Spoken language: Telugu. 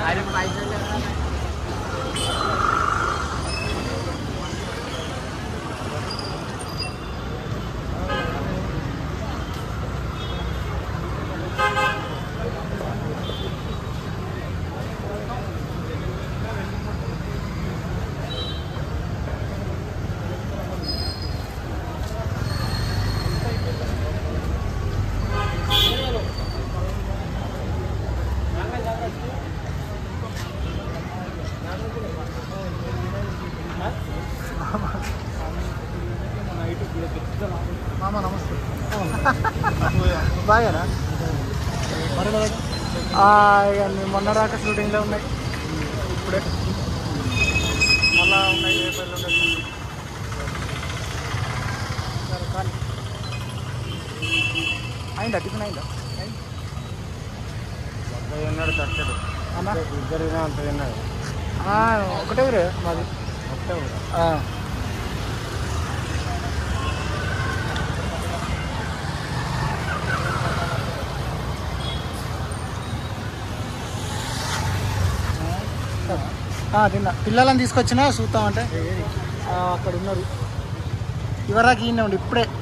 మామ నమస్తే బాగానా ఆ, ఇక నేను మొన్న దాకా షూటింగ్లో ఉన్నాయి ఇప్పుడే మళ్ళా ఉన్నాయి రేపు ఎల్లుండి ఉన్నాయి. సరే కానీ అయిందా టిఫిన్ అయిందా ఉన్నాడు తట్టడు అన్నా ఇద్దరు అంత తిన్నాడు ఆ, ఒకటే ఊరే మాది ఒకటే ఆ. ఆ, తిన్నా పిల్లలని తీసుకొచ్చినా చూస్తామంటే ఆ, అక్కడ ఉన్నారు ఇవరాకి ఈయన ఉండి ఇప్పుడే